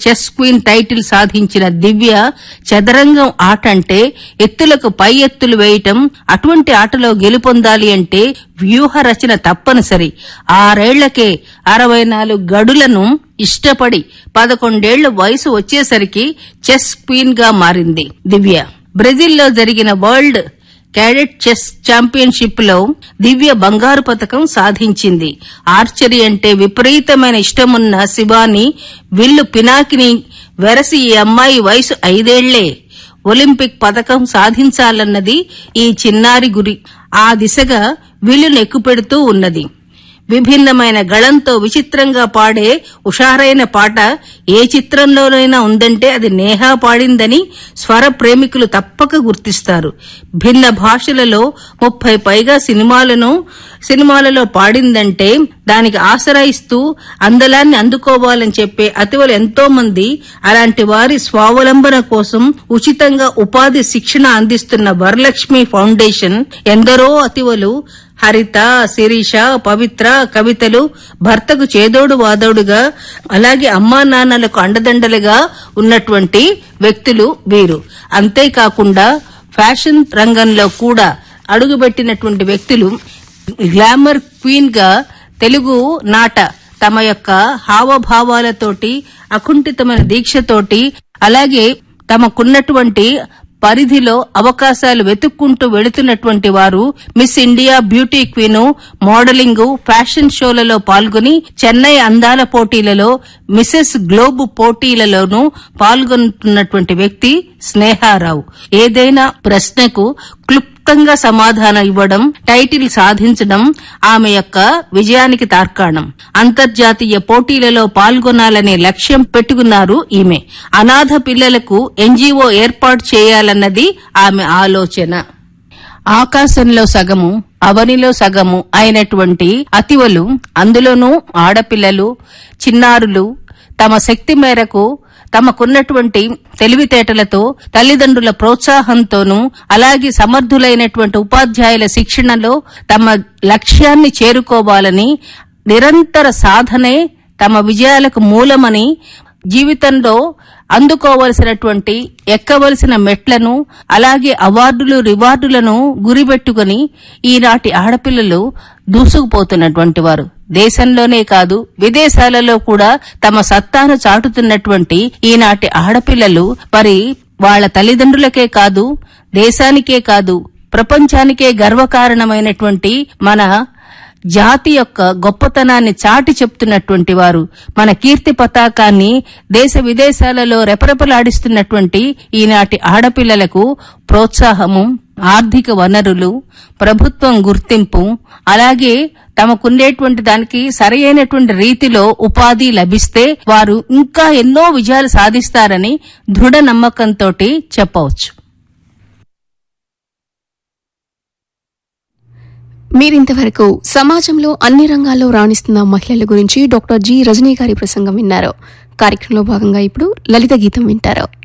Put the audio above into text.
chess queen title సాధించిన దివ్య చదరంగం ఆట అంటే ఎత్తులకు పై ఎత్తులు వేయటం అటువంటి ఆటలో గెలుపొందాలి అంటే వ్యూహ రచన తప్పనిసరి ఆరేళ్లకే అరవై నాలుగు గడులను ఇష్టపడి పదకొండేళ్ల వయసు వచ్చేసరికి చెస్ క్వీన్ గా మారింది దివ్య బ్రెజిల్లో జరిగిన వరల్డ్ క్యాడెట్ చెస్ ఛాంపియన్షిప్ లో దివ్య బంగారు పతకం సాధించింది ఆర్చరీ అంటే విపరీతమైన ఇష్టమున్న శివాని విల్లు పినాకిని వెరసి ఈ అమ్మాయి వయసు ఐదేళ్లే ఒలింపిక్ పతకం సాధించాలన్నది ఈ చిన్నారి గురి ఆ దిశగా విల్లును ఎక్కుపెడుతూ ఉన్నది విభిన్నమైన గళంతో విచిత్రంగా పాడే ఉషారైన పాట ఏ చిత్రంలోనైనా ఉందంటే అది నేహా పాడిందని స్వర ప్రేమికులు తప్పక గుర్తిస్తారు భిన్న భాషలలో ముప్పై పైగా సినిమాలను సినిమాలలో పాడిందంటే దానికి ఆసరా ఇస్తూ అందలాన్ని అందుకోవాలని చెప్పే అతివలు ఎంతో మంది అలాంటి వారి స్వావలంబన కోసం ఉచితంగా ఉపాధి శిక్షణ అందిస్తున్న వరలక్ష్మి ఫౌండేషన్ ఎందరో అతివలు హరిత శిరీష పవిత్ర కవితలు భర్తకు చేదోడు వాదోడుగా అలాగే అమ్మా నాన్నలకు అండదండలుగా ఉన్నటువంటి వ్యక్తులు వీరు అంతేకాకుండా ఫ్యాషన్ రంగంలో కూడా అడుగుపెట్టినటువంటి వ్యక్తులు గ్లామర్ క్వీన్ గా తెలుగు నాట తమ యొక్క హావభావాలతోటి అకుంఠితమైన దీక్షతోటి అలాగే తమకున్నటువంటి పరిధిలో అవకాశాలు వెతుక్కుంటూ వెళుతున్నటువంటి వారు miss India beauty queen modelling fashion షోలలో పాల్గొని చెన్నై అందాల పోటీలలో మిసెస్ గ్లోబ్ పోటీలలోనూ పాల్గొంటున్నటువంటి వ్యక్తి స్నేహారావు ఏదైనా ప్రశ్నకు క్లుప్తంగా సమాధానం ఇవ్వడం టైటిల్ సాధించడం ఆమె యొక్క విజయానికి తార్కాణం అంతర్జాతీయ పోటీలలో పాల్గొనాలనే లక్ష్యం పెట్టుకున్నారు ఈమె అనాథ పిల్లలకు ఎన్జీఓ ఏర్పాటు చేయాలన్నది ఆమె ఆలోచన ఆకాశంలో సగము అవనిలో సగము అయినటువంటి అతివలు అందులోనూ ఆడపిల్లలు చిన్నారులు తమ శక్తి మేరకు తమకున్నటువంటి తెలివితేటలతో తల్లిదండ్రుల ప్రోత్సాహంతోనూ అలాగే సమర్థులైనటువంటి ఉపాధ్యాయుల శిక్షణలో తమ లక్ష్యాన్ని చేరుకోవాలని నిరంతర సాధనే తమ విజయాలకు మూలమని జీవితంలో అందుకోవలసినటువంటి ఎక్కవలసిన మెట్లను అలాగే అవార్డులు రివార్డులను గురిపెట్టుకుని ఈనాటి ఆడపిల్లలు దూసుకుపోతున్నటువంటి వారు దేశంలోనే కాదు విదేశాలలో కూడా తమ సత్తాను చాటుతున్నటువంటి ఈనాటి ఆడపిల్లలు మరి వాళ్ళ తల్లిదండ్రులకే కాదు దేశానికే కాదు ప్రపంచానికే గర్వకారణమైనటువంటి మన జాతి యొక్క గొప్పతనాన్ని చాటి చెప్తున్నటువంటి వారు మన కీర్తి పతాకాన్ని దేశ విదేశాలలో రెపరెపలాడిస్తున్నటువంటి ఈనాటి ఆడపిల్లలకు ప్రోత్సాహము ఆర్థిక వనరులు ప్రభుత్వం గుర్తింపు అలాగే తమకుండేటువంటి దానికి సరైనటువంటి రీతిలో ఉపాధి లభిస్తే వారు ఇంకా ఎన్నో విజయాలు సాధిస్తారని దృఢ నమ్మకంతో చెప్పవచ్చు మీరింతవరకు సమాజంలో అన్ని రంగాల్లో రాణిస్తున్న మహిళల గురించి డాక్టర్ జి రజనీ గారి ప్రసంగం విన్నారు కార్యక్రమంలో భాగంగా ఇప్పుడు లలిత గీతం వింటారు